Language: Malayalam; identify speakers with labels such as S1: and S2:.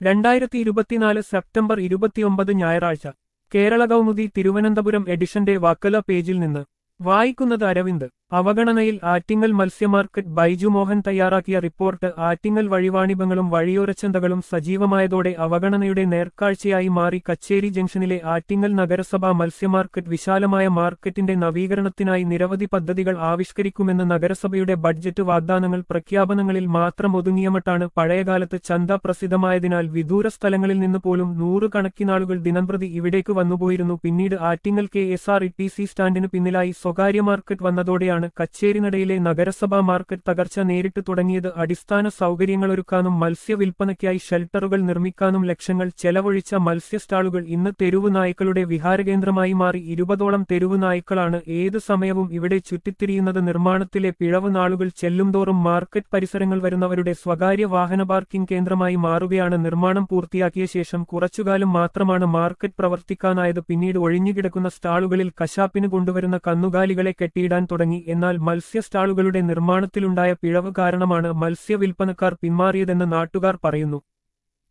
S1: രണ്ടായിരത്തി ഇരുപത്തിനാല് സെപ്റ്റംബർ ഇരുപത്തിയൊമ്പത് ഞായറാഴ്ച കേരള കൗമുദി തിരുവനന്തപുരം എഡിഷന്റെ വാക്കല പേജിൽ നിന്ന് വായിക്കുന്നത് അരവിന്ദ് അവഗണനയിൽ ആറ്റിങ്ങൽ മത്സ്യമാർക്കറ്റ് ബൈജു മോഹൻ തയ്യാറാക്കിയ റിപ്പോർട്ട് ആറ്റിങ്ങൽ വഴിവാണിഭങ്ങളും വഴിയോരച്ചന്തകളും സജീവമായതോടെ അവഗണനയുടെ നേർക്കാഴ്ചയായി മാറി കച്ചേരി ജംഗ്ഷനിലെ ആറ്റിങ്ങൽ നഗരസഭ മത്സ്യമാർക്കറ്റ് വിശാലമായ മാർക്കറ്റിന്റെ നവീകരണത്തിനായി നിരവധി പദ്ധതികൾ ആവിഷ്കരിക്കുമെന്ന് നഗരസഭയുടെ ബഡ്ജറ്റ് വാഗ്ദാനങ്ങൾ പ്രഖ്യാപനങ്ങളിൽ മാത്രം ഒതുങ്ങിയമട്ടാണ് പഴയകാലത്ത് ചന്ത പ്രസിദ്ധമായതിനാൽ വിദൂര സ്ഥലങ്ങളിൽ നിന്ന് പോലും നൂറുകണക്കിനാളുകൾ ദിനംപ്രതി ഇവിടേക്ക് വന്നുപോയിരുന്നു പിന്നീട് Attingal K S R T C സി സ്റ്റാൻഡിന് പിന്നിലായി സ്വകാര്യ മാർക്കറ്റ് വന്നതോടെയാണ് കച്ചേരിനടയിലെ നഗരസഭാ മാർക്കറ്റ് തകർച്ച നേരിട്ട് തുടങ്ങിയത് അടിസ്ഥാന സൗകര്യങ്ങളൊരുക്കാനും മത്സ്യവിൽപ്പനയ്ക്കായി ഷെൽട്ടറുകൾ നിർമ്മിക്കാനും ലക്ഷങ്ങൾ ചെലവഴിച്ച മത്സ്യ സ്റ്റാളുകൾ ഇന്ന് തെരുവു നായ്ക്കളുടെ വിഹാരകേന്ദ്രമായി മാറി ഇരുപതോളം തെരുവു നായ്ക്കളാണ് ഏത് സമയവും ഇവിടെ ചുറ്റിത്തിരിയുന്നത് നിർമ്മാണത്തിലെ പിഴവ് നാളുകൾ ചെല്ലുംതോറും മാർക്കറ്റ് പരിസരങ്ങൾ വരുന്നവരുടെ സ്വകാര്യ വാഹന പാർക്കിംഗ് കേന്ദ്രമായി മാറുകയാണ് നിർമ്മാണം പൂർത്തിയാക്കിയ ശേഷം കുറച്ചുകാലം മാത്രമാണ് മാർക്കറ്റ് പ്രവർത്തിക്കാനായത് പിന്നീട് ഒഴിഞ്ഞുകിടക്കുന്ന സ്റ്റാളുകളിൽ കശാപ്പിന് കൊണ്ടുവരുന്ന കന്നുകാലികളെ കെട്ടിയിടാൻ തുടങ്ങി എന്നാൽ മത്സ്യ സ്റ്റാളുകളുടെ നിർമ്മാണത്തിലുണ്ടായ പിഴവ് കാരണമാണ് മത്സ്യവിൽപ്പനക്കാർ പിന്മാറിയതെന്ന് നാട്ടുകാർ പറയുന്നു